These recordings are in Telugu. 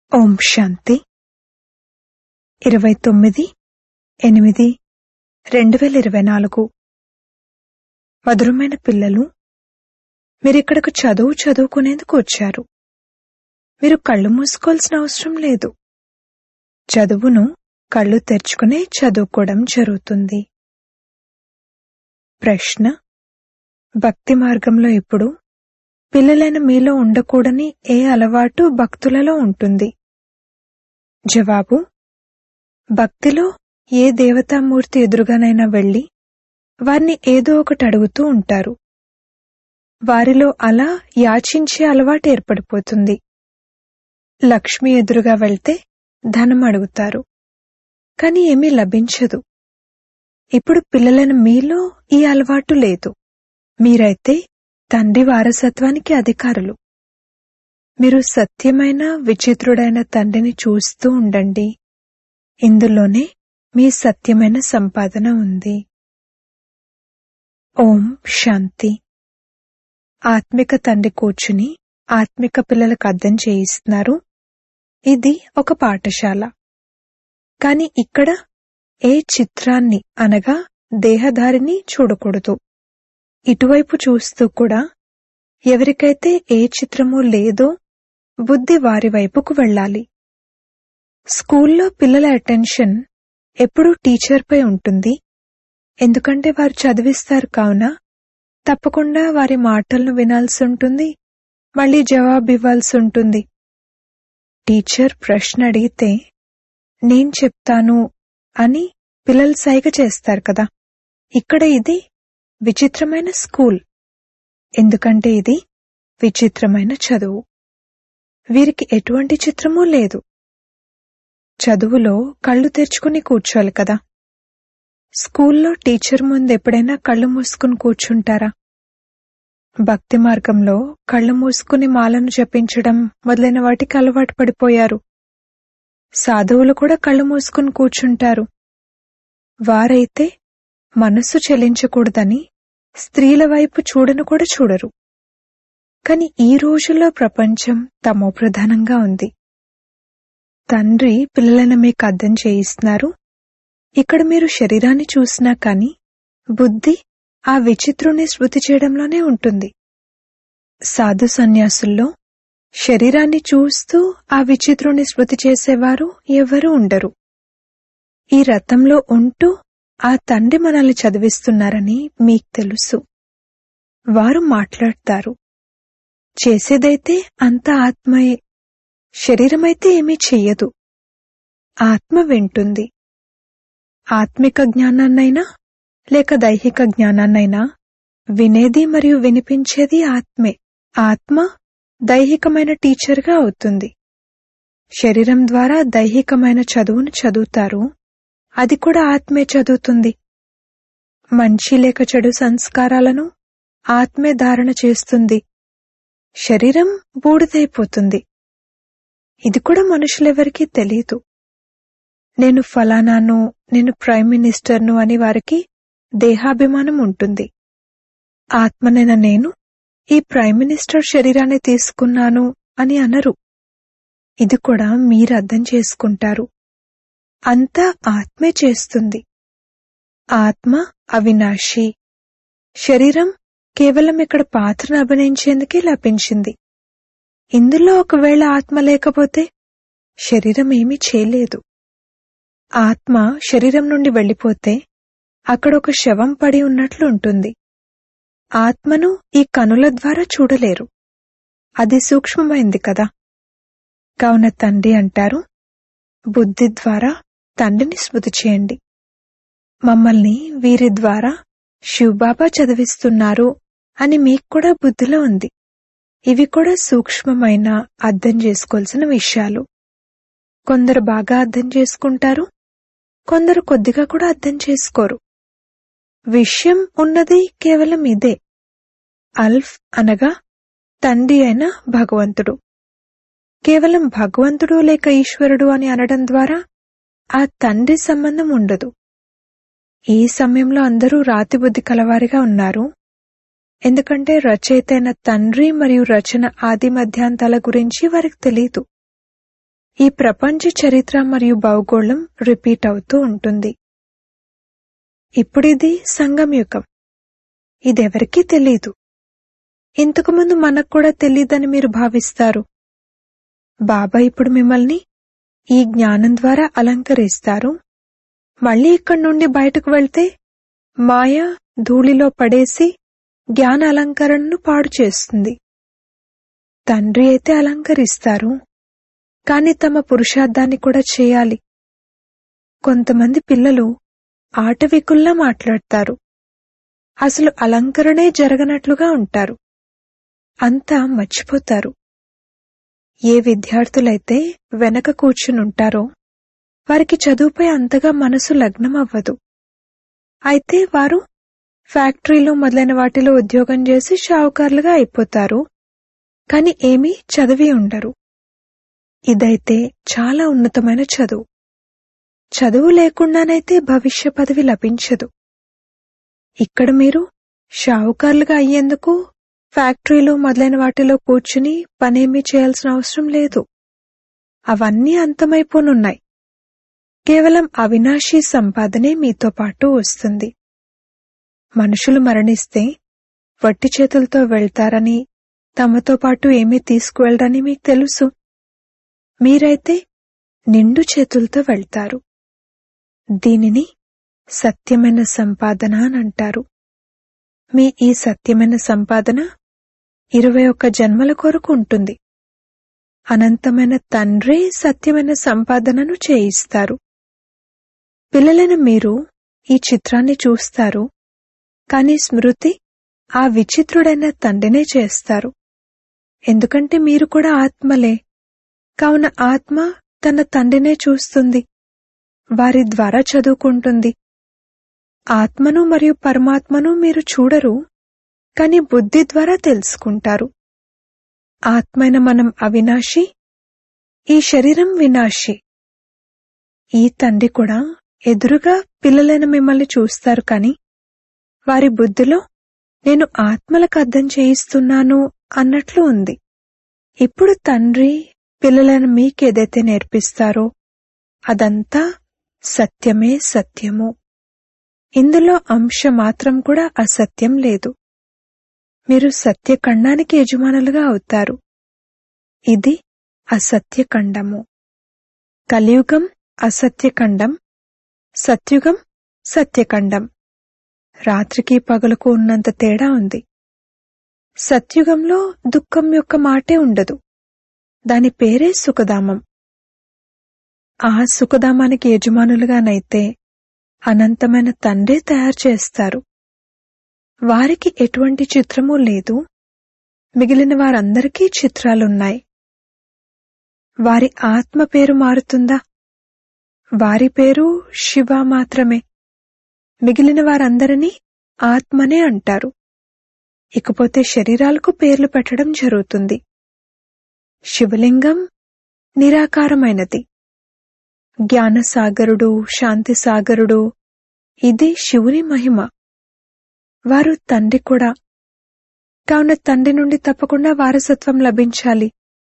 ఓం శాంతి ఇరవై తొమ్మిది ఎనిమిది రెండు వేల ఇరవై నాలుగు మధురమైన పిల్లలు మీరిక్కడకు చదువు చదువుకునేందుకు వచ్చారు మీరు కళ్ళు మూసుకోవాల్సిన అవసరం లేదు చదువును కళ్ళు తెరుచుకునే చదువుకోవడం జరుగుతుంది ప్రశ్న భక్తి మార్గంలో ఇప్పుడు పిల్లలైన మీలో ఉండకూడని ఏ అలవాటు భక్తులలో ఉంటుంది జవాబు భక్తిలో ఏ దేవతామూర్తి ఎదురుగానైనా వెళ్లి వారిని ఏదో ఒకటి అడుగుతూ ఉంటారు వారిలో అలా యాచించే అలవాటు ఏర్పడిపోతుంది లక్ష్మి ఎదురుగా వెళ్తే ధనం అడుగుతారు కాని ఏమీ లభించదు ఇప్పుడు పిల్లలైన మీలో ఈ అలవాటు లేదు మీరైతే తండ్రి వారసత్వానికి అధికారులు మీరు సత్యమైన విచిత్రుడైన తండ్రిని చూస్తూ ఉండండి ఇందులోనే మీ సత్యమైన సంపాదన ఉంది ఓం శాంతి ఆత్మిక తండ్రి కూర్చుని ఆత్మిక పిల్లలకు అర్థం చేయిస్తున్నారు ఇది ఒక పాఠశాల కాని ఇక్కడ ఏ చిత్రాన్ని అనగా దేహధారిని చూడకూడదు ఇటువైపు చూస్తూ కూడా ఎవరికైతే ఏ చిత్రమూ లేదో బుద్ధి వారి వైపుకు వెళ్ళాలి స్కూల్లో పిల్లల అటెన్షన్ ఎప్పుడూ టీచర్పై ఉంటుంది ఎందుకంటే వారు చదివిస్తారు కావున తప్పకుండా వారి మాటలను వినాల్సి ఉంటుంది మళ్ళీ జవాబు ఇవ్వాల్సి ఉంటుంది టీచర్ ప్రశ్న అడిగితే నేను చెప్తాను అని పిల్లలు సైగ చేస్తారు కదా ఇక్కడ ఇది విచిత్రమైన స్కూల్ ఎందుకంటే ఇది విచిత్రమైన చదువు వీరికి ఎటువంటి చిత్రమూ లేదు చదువులో కళ్ళు తెరుచుకుని కూర్చోవాలి కదా స్కూల్లో టీచర్ ముందు ఎప్పుడైనా కళ్ళు మూసుకుని కూర్చుంటారా భక్తి మార్గంలో కళ్ళు మూసుకుని మాలను జపించడం మొదలైన వాటికి అలవాటు పడిపోయారు సాధువులు కూడా కళ్ళు మూసుకుని కూర్చుంటారు వారైతే మనస్సు చెలించకూడదని స్త్రీల వైపు చూడను కూడా చూడరు కాని ఈ రోజుల్లో ప్రపంచం తమో ప్రధానంగా ఉంది తండ్రి పిల్లలను మీకు అర్థం చేయిస్తున్నారు ఇక్కడ మీరు శరీరాన్ని చూసినా కాని బుద్ధి ఆ విచిత్రుని స్మృతి చేయడంలోనే ఉంటుంది సాధు సన్యాసుల్లో శరీరాన్ని చూస్తూ ఆ విచిత్రుని స్మృతి చేసేవారు ఎవరూ ఉండరు ఈ రథంలో ఉంటూ ఆ తండ్రి మనల్ని చదివిస్తున్నారని మీకు తెలుసు వారు మాట్లాడతారు చేసేదైతే అంత ఆత్మయే శరీరమైతే ఏమీ చెయ్యదు ఆత్మ వింటుంది ఆత్మిక జ్ఞానాన్నైనా లేక దైహిక జ్ఞానాన్నైనా వినేది మరియు వినిపించేది ఆత్మే ఆత్మ దైహికమైన టీచర్గా అవుతుంది శరీరం ద్వారా దైహికమైన చదువును చదువుతారు అది కూడా ఆత్మే చదువుతుంది మంచి లేక చెడు సంస్కారాలను ఆత్మే ధారణ చేస్తుంది శరీరం బూడిదైపోతుంది ఇది కూడా మనుషులెవరికీ తెలియదు నేను ఫలానాను నేను ప్రైమ్ మినిస్టర్ను అని వారికి దేహాభిమానం ఉంటుంది ఆత్మనైన నేను ఈ ప్రైమ్ మినిస్టర్ శరీరాన్ని తీసుకున్నాను అని అనరు ఇది కూడా మీరు అర్థం చేసుకుంటారు అంతా ఆత్మే చేస్తుంది ఆత్మ అవినాశి శరీరం కేవలం ఇక్కడ పాత్రను అభినయించేందుకే లభించింది ఇందులో ఒకవేళ ఆత్మ లేకపోతే శరీరం ఏమీ చేయలేదు ఆత్మ శరీరం నుండి వెళ్ళిపోతే అక్కడ ఒక శవం పడి ఉన్నట్లు ఉంటుంది ఆత్మను ఈ కనుల ద్వారా చూడలేరు అది సూక్ష్మమైంది కదా కావున తండ్రి అంటారు బుద్ధి ద్వారా తండ్రిని స్మృతి చేయండి మమ్మల్ని వీరి ద్వారా శివబాబా చదివిస్తున్నారు అని మీకు కూడా బుద్ధిలో ఉంది ఇవి కూడా సూక్ష్మమైన అర్థం చేసుకోవాల్సిన విషయాలు కొందరు బాగా అర్థం చేసుకుంటారు కొందరు కొద్దిగా కూడా అర్థం చేసుకోరు విషయం ఉన్నది కేవలం ఇదే అల్ఫ్ అనగా తండ్రి అయిన భగవంతుడు కేవలం భగవంతుడు లేక ఈశ్వరుడు అని అనడం ద్వారా ఆ తండ్రి సంబంధం ఉండదు ఈ సమయంలో అందరూ రాతి బుద్ధి కలవారిగా ఉన్నారు ఎందుకంటే రచయిత అయిన తండ్రి మరియు రచన ఆది మధ్యాంతాల గురించి వారికి తెలియదు ఈ ప్రపంచ చరిత్ర మరియు భౌగోళం రిపీట్ అవుతూ ఉంటుంది ఇప్పుడిది సంగం యుగం ఇదెవరికీ తెలీదు ఇంతకుముందు మనకు కూడా తెలీదని మీరు భావిస్తారు బాబా ఇప్పుడు మిమ్మల్ని ఈ జ్ఞానం ద్వారా అలంకరిస్తారు మళ్ళీ ఇక్కడి నుండి బయటకు వెళ్తే మాయ ధూళిలో పడేసి జ్ఞాన అలంకరణను పాడు చేస్తుంది తండ్రి అయితే అలంకరిస్తారు కాని తమ పురుషార్థాన్ని కూడా చేయాలి కొంతమంది పిల్లలు ఆటవికుల్లా మాట్లాడతారు అసలు అలంకరణే జరగనట్లుగా ఉంటారు అంతా మర్చిపోతారు ఏ విద్యార్థులైతే వెనక కూర్చునుంటారో వారికి చదువుపై అంతగా మనసు లగ్నం అవ్వదు అయితే వారు ఫ్యాక్టరీలు మొదలైన వాటిలో ఉద్యోగం చేసి షావుకారులుగా అయిపోతారు కాని ఏమీ చదివి ఉండరు ఇదైతే చాలా ఉన్నతమైన చదువు చదువు లేకుండానైతే భవిష్య పదవి లభించదు ఇక్కడ మీరు షావుకారులుగా అయ్యేందుకు ఫ్యాక్టరీలు మొదలైన వాటిలో కూర్చుని పనేమీ చేయాల్సిన అవసరం లేదు అవన్నీ అంతమైపోనున్నాయి కేవలం అవినాశీ సంపాదనే మీతో పాటు వస్తుంది మనుషులు మరణిస్తే వట్టి చేతులతో వెళ్తారని తమతో పాటు ఏమీ తీసుకువెళ్ళరని మీకు తెలుసు మీరైతే నిండు చేతులతో వెళ్తారు దీనిని సత్యమైన సంపాదన అని అంటారు మీ ఈ సత్యమైన సంపాదన ఇరవై ఒక్క జన్మల కొరకు ఉంటుంది అనంతమైన తండ్రే సత్యమైన సంపాదనను చేయిస్తారు పిల్లలైన మీరు ఈ చిత్రాన్ని చూస్తారు కాని స్మృతి ఆ విచిత్రుడైన తండ్రినే చేస్తారు ఎందుకంటే మీరు కూడా ఆత్మలే కావున ఆత్మ తన తండ్రినే చూస్తుంది వారి ద్వారా చదువుకుంటుంది ఆత్మను మరియు పరమాత్మను మీరు చూడరు కాని బుద్ధి ద్వారా తెలుసుకుంటారు ఆత్మైన మనం అవినాశి ఈ శరీరం వినాశి ఈ తండ్రి కూడా ఎదురుగా పిల్లలైన మిమ్మల్ని చూస్తారు కాని వారి బుద్ధిలో నేను ఆత్మలకు అర్థం చేయిస్తున్నాను అన్నట్లు ఉంది ఇప్పుడు తండ్రి పిల్లలైన మీకేదైతే నేర్పిస్తారో అదంతా సత్యమే సత్యము ఇందులో అంశ మాత్రం కూడా అసత్యం లేదు మీరు సత్యఖండానికి యజమానులుగా అవుతారు ఇది అసత్యఖండము కలియుగం అసత్యఖండం సత్యుగం సత్యఖండం రాత్రికి పగలకు ఉన్నంత తేడా ఉంది సత్యుగంలో దుఃఖం యొక్క మాటే ఉండదు దాని పేరే సుఖధామం ఆ సుఖధామానికి యజమానులుగానైతే అనంతమైన తండ్రే తయారు చేస్తారు వారికి ఎటువంటి చిత్రమూ లేదు మిగిలిన వారందరికీ చిత్రాలున్నాయి వారి ఆత్మ పేరు మారుతుందా వారి పేరు శివ మాత్రమే మిగిలిన వారందరినీ ఆత్మనే అంటారు ఇకపోతే శరీరాలకు పేర్లు పెట్టడం జరుగుతుంది శివలింగం నిరాకారమైనది జ్ఞానసాగరుడు శాంతి సాగరుడు ఇది శివుని మహిమ వారు తండ్రి కూడా కావున తండ్రి నుండి తప్పకుండా వారసత్వం లభించాలి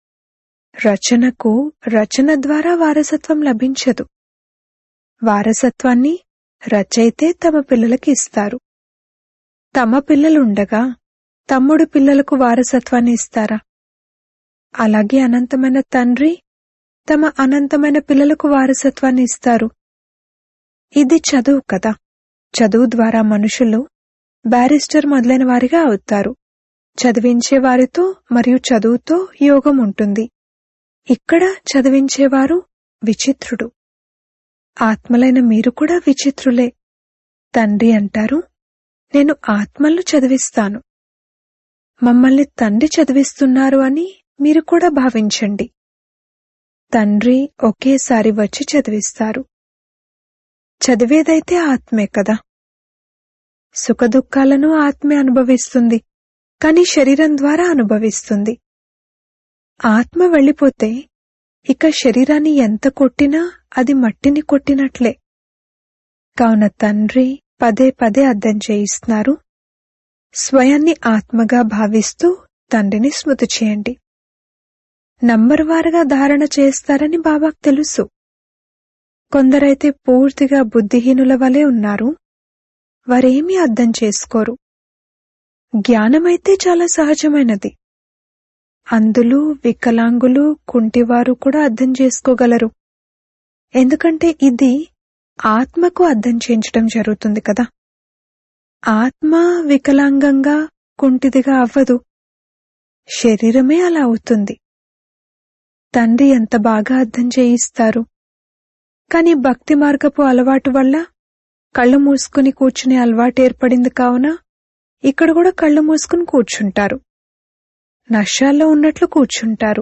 రచనకు రచన ద్వారా వారసత్వం లభించదు వారసత్వాన్ని రచయితే తమ పిల్లలకి ఇస్తారు తమ పిల్లలుండగా తమ్ముడు పిల్లలకు వారసత్వాన్ని ఇస్తారా అలాగే అనంతమైన తండ్రి తమ అనంతమైన పిల్లలకు వారసత్వాన్ని ఇస్తారు ఇది చదువు కదా చదువు ద్వారా మనుషులు బ్యారిస్టర్ మొదలైన వారిగా అవుతారు చదివించే వారితో మరియు చదువుతో యోగం ఉంటుంది ఇక్కడ చదివించేవారు విచిత్రుడు ఆత్మలైన మీరు కూడా విచిత్రులే తండ్రి అంటారు నేను ఆత్మలను చదివిస్తాను మమ్మల్ని తండ్రి చదివిస్తున్నారు అని మీరు కూడా భావించండి తండ్రి ఒకేసారి వచ్చి చదివిస్తారు చదివేదైతే ఆత్మే కదా సుఖదుఖాలను ఆత్మే అనుభవిస్తుంది కాని శరీరం ద్వారా అనుభవిస్తుంది ఆత్మ వెళ్ళిపోతే ఇక శరీరాన్ని ఎంత కొట్టినా అది మట్టిని కొట్టినట్లే కావున తండ్రి పదే పదే అర్థం చేయిస్తున్నారు స్వయాన్ని ఆత్మగా భావిస్తూ తండ్రిని స్మృతి చేయండి నంబర్ వారుగా ధారణ చేస్తారని బాబాకు తెలుసు కొందరైతే పూర్తిగా బుద్ధిహీనుల వలె ఉన్నారు వారేమీ అర్థం చేసుకోరు జ్ఞానమైతే చాలా సహజమైనది అందులు వికలాంగులు కుంటివారు కూడా అర్థం చేసుకోగలరు ఎందుకంటే ఇది ఆత్మకు అర్థం చేయించడం జరుగుతుంది కదా ఆత్మ వికలాంగంగా కుంటిదిగా అవ్వదు శరీరమే అలా అవుతుంది తండ్రి ఎంత బాగా అర్థం చేయిస్తారు కాని భక్తి మార్గపు అలవాటు వల్ల కళ్ళు మూసుకుని కూర్చునే అలవాటు ఏర్పడింది కావున ఇక్కడ కూడా కళ్ళు మూసుకుని కూర్చుంటారు నష్టాల్లో ఉన్నట్లు కూర్చుంటారు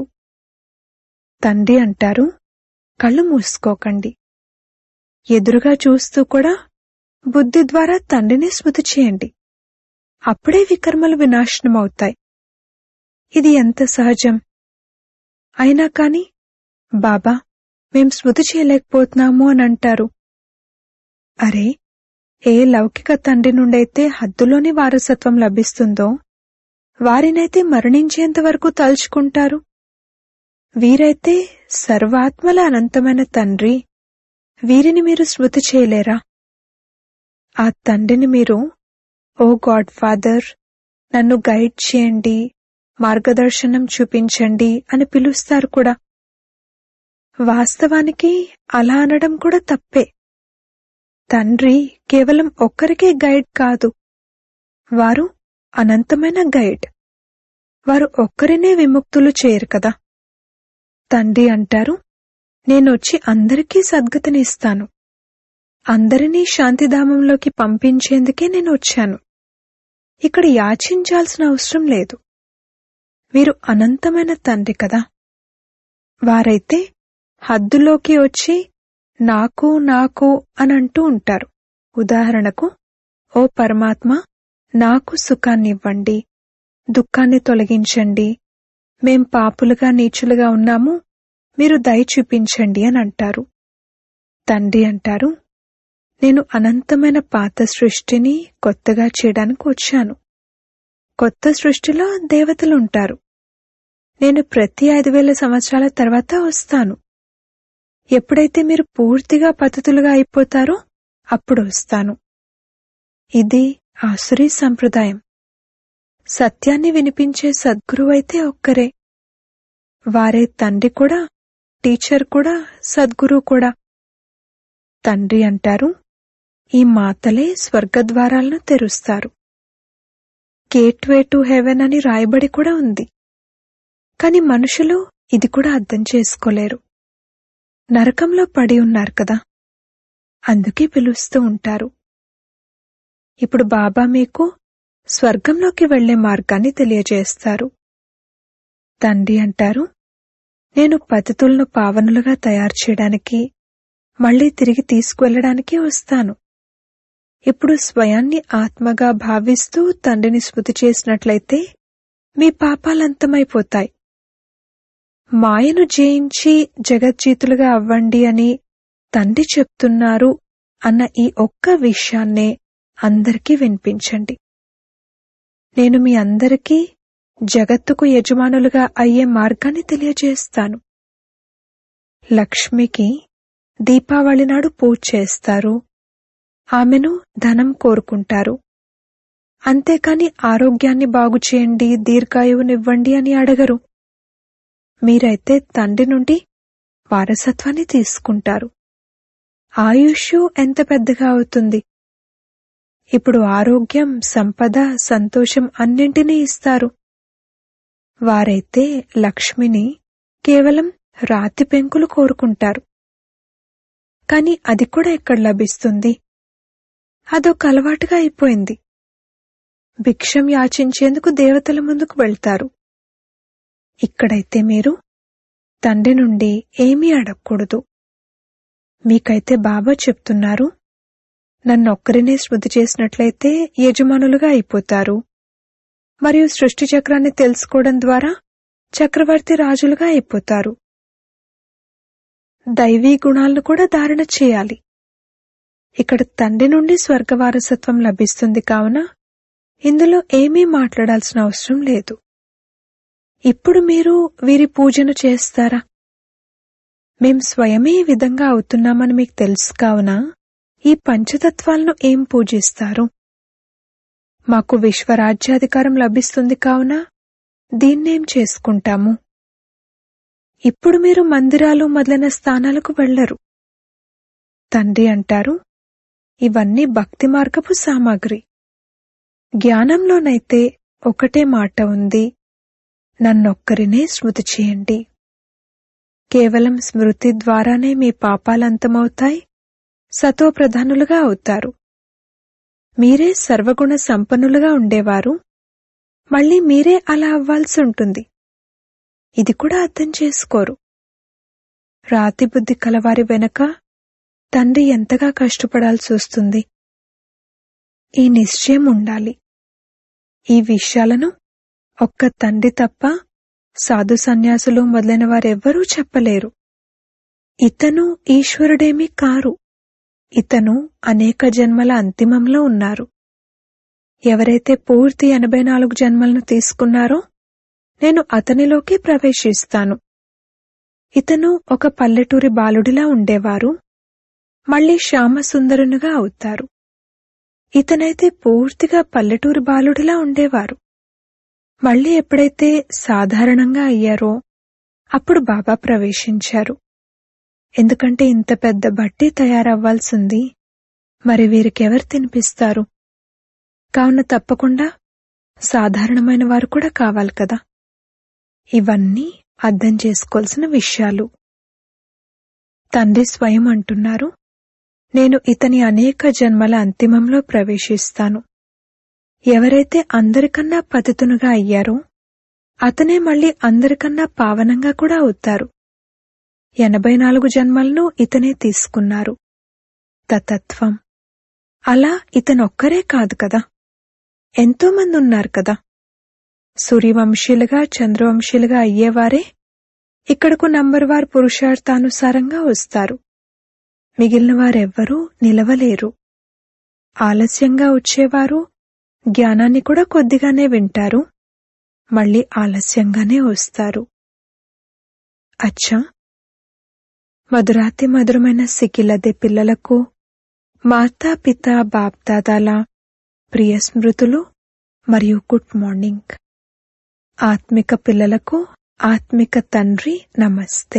తండ్రి అంటారు కళ్ళు మూసుకోకండి ఎదురుగా చూస్తూ కూడా బుద్ధి ద్వారా తండ్రిని స్మృతి చేయండి అప్పుడే వికర్మలు వినాశనమవుతాయి ఇది ఎంత సహజం అయినా కాని బాబా మేం స్మృతి చేయలేకపోతున్నాము అని అంటారు అరే ఏ లౌకిక తండ్రి నుండైతే హద్దులోని వారసత్వం లభిస్తుందో వారినైతే మరణించేంత వరకు తలుచుకుంటారు వీరైతే సర్వాత్మల అనంతమైన తండ్రి వీరిని మీరు స్మృతి చేయలేరా ఆ తండ్రిని మీరు ఓ గాడ్ ఫాదర్ నన్ను గైడ్ చేయండి మార్గదర్శనం చూపించండి అని పిలుస్తారు కూడా వాస్తవానికి అలా అనడం కూడా తప్పే తండ్రి కేవలం ఒక్కరికే గైడ్ కాదు వారు అనంతమైన గైడ్ వారు ఒక్కరినే విముక్తులు చేయరు కదా తండ్రి అంటారు నేనొచ్చి అందరికీ సద్గతినిస్తాను అందరినీ శాంతిధామంలోకి పంపించేందుకే నేను వచ్చాను ఇక్కడ యాచించాల్సిన అవసరం లేదు వీరు అనంతమైన తండ్రి కదా వారైతే హద్దులోకి వచ్చి నాకు నాకు అని అంటూ ఉంటారు ఉదాహరణకు ఓ పరమాత్మ నాకు సుఖాన్నివ్వండి దుఃఖాన్ని తొలగించండి మేం పాపులుగా నీచులుగా ఉన్నాము మీరు దయ చూపించండి అని అంటారు తండ్రి అంటారు నేను అనంతమైన పాత సృష్టిని కొత్తగా చేయడానికి వచ్చాను కొత్త సృష్టిలో దేవతలు ఉంటారు నేను ప్రతి ఐదు వేల సంవత్సరాల తర్వాత వస్తాను ఎప్పుడైతే మీరు పూర్తిగా పద్ధతులుగా అయిపోతారో అప్పుడు వస్తాను ఇది ఆసురీ సంప్రదాయం సత్యాన్ని వినిపించే సద్గురువైతే ఒక్కరే వారే తండ్రి కూడా టీచర్ కూడా సద్గురు కూడా తండ్రి అంటారు ఈ మాతలే స్వర్గద్వారాలను తెరుస్తారు గేట్వే టు హెవెన్ అని రాయబడి కూడా ఉంది కాని మనుషులు ఇది కూడా అర్థం చేసుకోలేరు నరకంలో పడి ఉన్నారు కదా అందుకే పిలుస్తూ ఉంటారు ఇప్పుడు బాబా మీకు స్వర్గంలోకి వెళ్లే మార్గాన్ని తెలియజేస్తారు తండ్రి అంటారు నేను పతితులను పావనులుగా తయారు చేయడానికి మళ్లీ తిరిగి తీసుకువెళ్లడానికి వస్తాను ఇప్పుడు స్వయాన్ని ఆత్మగా భావిస్తూ తండ్రిని స్మృతి చేసినట్లయితే మీ పాపాలంతమైపోతాయి మాయను జయించి జగజ్జీతులుగా అవ్వండి అని తండ్రి చెప్తున్నారు అన్న ఈ ఒక్క విషయాన్నే అందరికీ వినిపించండి నేను మీ అందరికీ జగత్తుకు యజమానులుగా అయ్యే మార్గాన్ని తెలియజేస్తాను లక్ష్మికి దీపావళి నాడు పూజ చేస్తారు ఆమెను ధనం కోరుకుంటారు అంతేకాని ఆరోగ్యాన్ని బాగు చేయండి దీర్ఘాయువునివ్వండి అని అడగరు మీరైతే తండ్రి నుండి వారసత్వాన్ని తీసుకుంటారు ఆయుష్ ఎంత పెద్దగా అవుతుంది ఇప్పుడు ఆరోగ్యం సంపద సంతోషం అన్నింటినీ ఇస్తారు వారైతే లక్ష్మిని కేవలం రాతి పెంకులు కోరుకుంటారు కాని అది కూడా ఎక్కడ లభిస్తుంది అదొక అలవాటుగా అయిపోయింది భిక్షం యాచించేందుకు దేవతల ముందుకు వెళ్తారు ఇక్కడైతే మీరు తండ్రి నుండి ఏమీ అడగకూడదు మీకైతే బాబా చెప్తున్నారు నన్నొక్కరినే స్మృతి చేసినట్లయితే యజమానులుగా అయిపోతారు మరియు సృష్టి చక్రాన్ని తెలుసుకోవడం ద్వారా చక్రవర్తి రాజులుగా అయిపోతారు దైవీ గుణాలను కూడా ధారణ చేయాలి ఇక్కడ తండ్రి నుండి స్వర్గవారసత్వం లభిస్తుంది కావున ఇందులో ఏమీ మాట్లాడాల్సిన అవసరం లేదు ఇప్పుడు మీరు వీరి పూజను చేస్తారా మేం స్వయమే ఈ విధంగా అవుతున్నామని మీకు తెలుసు కావున ఈ పంచతత్వాలను ఏం పూజిస్తారు మాకు విశ్వరాజ్యాధికారం లభిస్తుంది కావున దీన్నేం చేసుకుంటాము ఇప్పుడు మీరు మందిరాలు మొదలైన స్థానాలకు వెళ్లరు తండ్రి అంటారు ఇవన్నీ భక్తి మార్గపు సామాగ్రి జ్ఞానంలోనైతే ఒకటే మాట ఉంది నన్నొక్కరినే స్మృతి చేయండి కేవలం స్మృతి ద్వారానే మీ పాపాలంతమవుతాయి సతో ప్రధానులుగా అవుతారు మీరే సర్వగుణ సంపన్నులుగా ఉండేవారు మళ్ళీ మీరే అలా అవ్వాల్సి ఉంటుంది ఇది కూడా అర్థం చేసుకోరు రాతి బుద్ధి కలవారి వెనక తండ్రి ఎంతగా కష్టపడాల్సి వస్తుంది ఈ నిశ్చయం ఉండాలి ఈ విషయాలను ఒక్క తండ్రి తప్ప సాధు సన్యాసులు మొదలైన వారెవ్వరూ చెప్పలేరు ఇతను ఈశ్వరుడేమీ కారు ఇతను అనేక జన్మల అంతిమంలో ఉన్నారు ఎవరైతే పూర్తి ఎనభై నాలుగు జన్మలను తీసుకున్నారో నేను అతనిలోకి ప్రవేశిస్తాను ఇతను ఒక పల్లెటూరి బాలుడిలా ఉండేవారు మళ్ళీ శ్యామసుందరునిగా అవుతారు ఇతనైతే పూర్తిగా పల్లెటూరి బాలుడిలా ఉండేవారు మళ్ళీ ఎప్పుడైతే సాధారణంగా అయ్యారో అప్పుడు బాబా ప్రవేశించారు ఎందుకంటే ఇంత పెద్ద బట్టి తయారవ్వాల్సింది మరి వీరికెవరు తినిపిస్తారు కావున తప్పకుండా సాధారణమైన వారు కూడా కావాలి కదా ఇవన్నీ అర్థం చేసుకోవాల్సిన విషయాలు తండ్రి స్వయం అంటున్నారు నేను ఇతని అనేక జన్మల అంతిమంలో ప్రవేశిస్తాను ఎవరైతే అందరికన్నా పతితునుగా అయ్యారో అతనే మళ్ళీ అందరికన్నా పావనంగా కూడా అవుతారు ఎనభై నాలుగు జన్మలను ఇతనే తీసుకున్నారు తతత్వం అలా ఇతనొక్కరే కాదు కదా ఎంతో మంది ఉన్నారు కదా సూర్యవంశీలుగా చంద్రవంశీలుగా అయ్యేవారే ఇక్కడకు నంబర్ వార్ పురుషార్థానుసారంగా వస్తారు మిగిలిన వారెవ్వరూ నిలవలేరు ఆలస్యంగా వచ్చేవారు జ్ఞానాన్ని కూడా కొద్దిగానే వింటారు మళ్ళీ ఆలస్యంగానే వస్తారు అచ్చా మధురాతి మధురమైన సికిలదే పిల్లలకు మాతా పిత బాప్దాదాల ప్రియ స్మృతులు మరియు గుడ్ మార్నింగ్ ఆత్మిక పిల్లలకు ఆత్మిక తండ్రి నమస్తే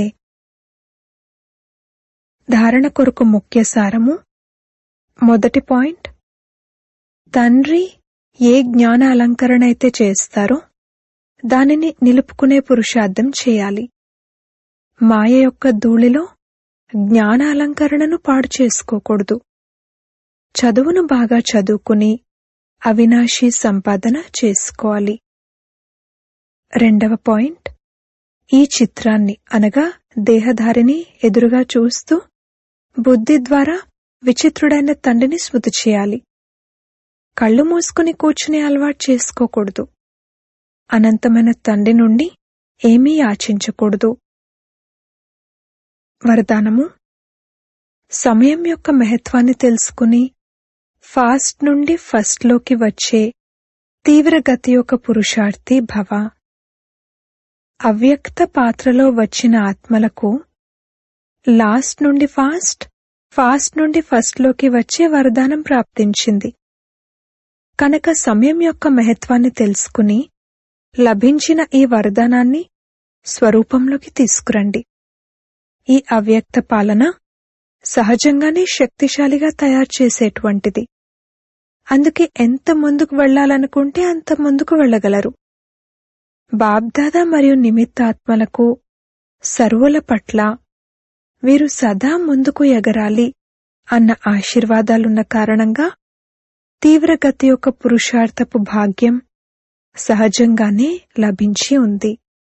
ధారణ కొరకు ముఖ్య సారము మొదటి పాయింట్ తండ్రి ఏ జ్ఞాన అలంకరణ అయితే చేస్తారో దానిని నిలుపుకునే పురుషార్థం చేయాలి మాయ యొక్క ధూళిలో జ్ఞాన అలంకరణను పాడు చేసుకోకూడదు చదువును బాగా చదువుకుని అవినాశీ సంపాదన చేసుకోవాలి రెండవ పాయింట్ ఈ చిత్రాన్ని అనగా దేహధారిని ఎదురుగా చూస్తూ బుద్ధి ద్వారా విచిత్రుడైన తండ్రిని స్మృతి చేయాలి కళ్ళు మూసుకుని కూర్చుని అలవాటు చేసుకోకూడదు అనంతమైన తండ్రి నుండి ఏమీ యాచించకూడదు వరదానము సమయం యొక్క మహత్వాన్ని తెలుసుకుని ఫాస్ట్ నుండి ఫస్ట్లోకి వచ్చే తీవ్ర గతి యొక్క పురుషార్థి భవ అవ్యక్త పాత్రలో వచ్చిన ఆత్మలకు లాస్ట్ నుండి ఫాస్ట్ ఫాస్ట్ నుండి ఫస్ట్లోకి వచ్చే వరదానం ప్రాప్తించింది కనుక సమయం యొక్క మహత్వాన్ని తెలుసుకుని లభించిన ఈ వరదానాన్ని స్వరూపంలోకి తీసుకురండి ఈ అవ్యక్త పాలన సహజంగానే శక్తిశాలిగా తయారు చేసేటువంటిది అందుకే ఎంత ముందుకు వెళ్లాలనుకుంటే అంత ముందుకు వెళ్ళగలరు బాబ్దాదా మరియు నిమిత్తాత్మలకు సర్వుల పట్ల వీరు సదా ముందుకు ఎగరాలి అన్న ఆశీర్వాదాలున్న కారణంగా తీవ్రగతి యొక్క పురుషార్థపు భాగ్యం సహజంగానే లభించి ఉంది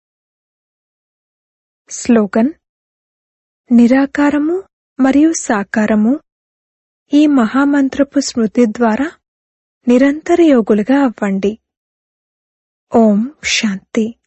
స్లోగన్ నిరాకారము మరియు సాకారము ఈ మహామంత్రపు స్మృతి ద్వారా నిరంతర యోగులుగా అవ్వండి ఓం శాంతి